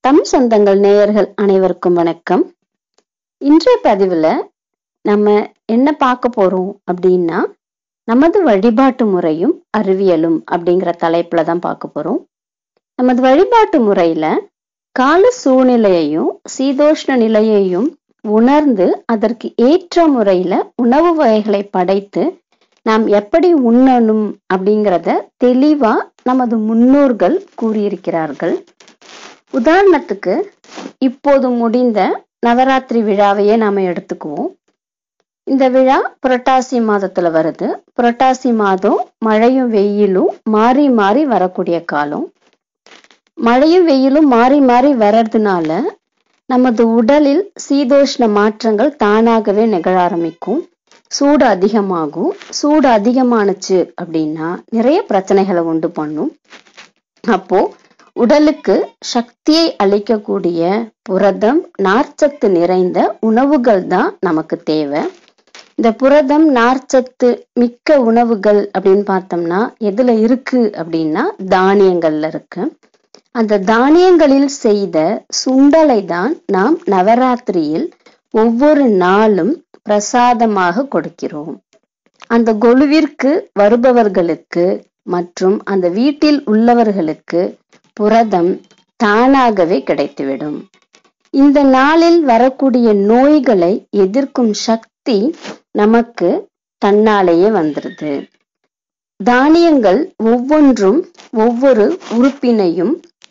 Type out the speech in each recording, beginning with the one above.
தம் சொந்தங்கள் நேயர்கள் அனைவருக்கும் வணக்கம் இன்றைய பதிவுல நம்ம என்ன பார்க்க போறோம் அப்படின்னா நமது வழிபாட்டு முறையும் அறிவியலும் அப்படிங்கிற தலைப்புல தான் பார்க்க போறோம் நமது வழிபாட்டு முறையில கால சூழ்நிலையையும் சீதோஷ்ண நிலையையும் உணர்ந்து அதற்கு ஏற்ற முறையில உணவு வகைகளை படைத்து நாம் எப்படி உண்ணணும் அப்படிங்கிறத தெளிவா நமது முன்னோர்கள் கூறியிருக்கிறார்கள் உதாரணத்துக்கு இப்போது முடிந்த நவராத்திரி விழாவையே நாம எடுத்துக்குவோம் இந்த விழா புரட்டாசி மாதத்துல வருது புரட்டாசி மாதம் மழையும் வெயிலும் மாறி மாறி வரக்கூடிய காலம் மழையும் வெயிலும் மாறி மாறி வர்றதுனால நமது உடலில் சீதோஷ்ண மாற்றங்கள் தானாகவே நிகழ ஆரம்பிக்கும் சூடு அதிகமாகும் சூடு அதிகமானுச்சு அப்படின்னா நிறைய பிரச்சனைகளை உண்டு பண்ணும் அப்போ உடலுக்கு சக்தியை அளிக்கக்கூடிய புரதம் நார்ச்சத்து நிறைந்த உணவுகள் தான் நமக்கு தேவை இந்த புரதம் நார்ச்சத்து மிக்க உணவுகள் அப்படின்னு பார்த்தோம்னா எதுல இருக்கு அப்படின்னா தானியங்கள்ல இருக்கு அந்த தானியங்களில் செய்த சுண்டலை தான் நாம் நவராத்திரியில் ஒவ்வொரு நாளும் பிரசாதமாக கொடுக்கிறோம் அந்த கொலுவிற்கு வருபவர்களுக்கு மற்றும் அந்த வீட்டில் உள்ளவர்களுக்கு புரதம் தானாகவே கிடைத்துவிடும் இந்த நாளில் வரக்கூடிய நோய்களை எதிர்க்கும் சக்தி நமக்கு தன்னாலேயே வந்துருது தானியங்கள் ஒவ்வொன்றும் ஒவ்வொரு உறுப்பினையும்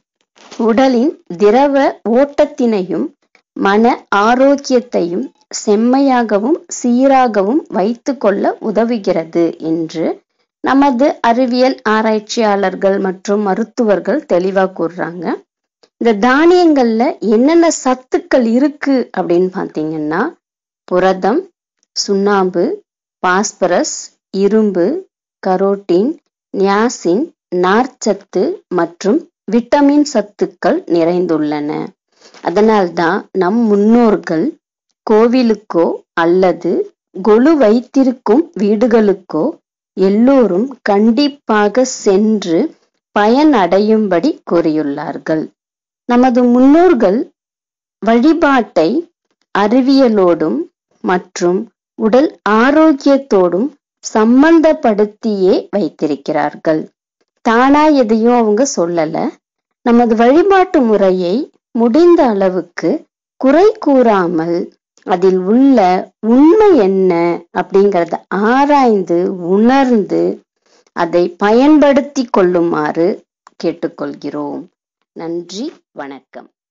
உடலின் திரவ ஓட்டத்தினையும் மன ஆரோக்கியத்தையும் செம்மையாகவும் சீராகவும் வைத்து கொள்ள உதவுகிறது என்று நமது அறிவியல் ஆராய்ச்சியாளர்கள் மற்றும் மருத்துவர்கள் தெளிவா கூறுறாங்க இந்த தானியங்கள்ல என்னென்ன சத்துக்கள் இருக்கு அப்படின்னு பாத்தீங்கன்னா புரதம் சுண்ணாம்பு பாஸ்பரஸ் இரும்பு கரோட்டின் நியாசின் நார்ச்சத்து மற்றும் விட்டமின் சத்துக்கள் நிறைந்துள்ளன அதனால்தான் நம் முன்னோர்கள் கோவிலுக்கோ அல்லது கொலு வைத்திருக்கும் வீடுகளுக்கோ எல்லோரும் கண்டிப்பாக சென்று பயனடையும்படி கூறியுள்ளார்கள் நமது முன்னோர்கள் வழிபாட்டை அறிவியலோடும் மற்றும் உடல் ஆரோக்கியத்தோடும் சம்பந்தப்படுத்தியே வைத்திருக்கிறார்கள் தானா எதையும் அவங்க சொல்லல நமது வழிபாட்டு முறையை முடிந்த அளவுக்கு குறை கூறாமல் அதில் உள்ள உண்மை என்ன அப்படிங்கிறத ஆராய்ந்து உணர்ந்து அதை பயன்படுத்தி கொள்ளுமாறு கேட்டுக்கொள்கிறோம் நன்றி வணக்கம்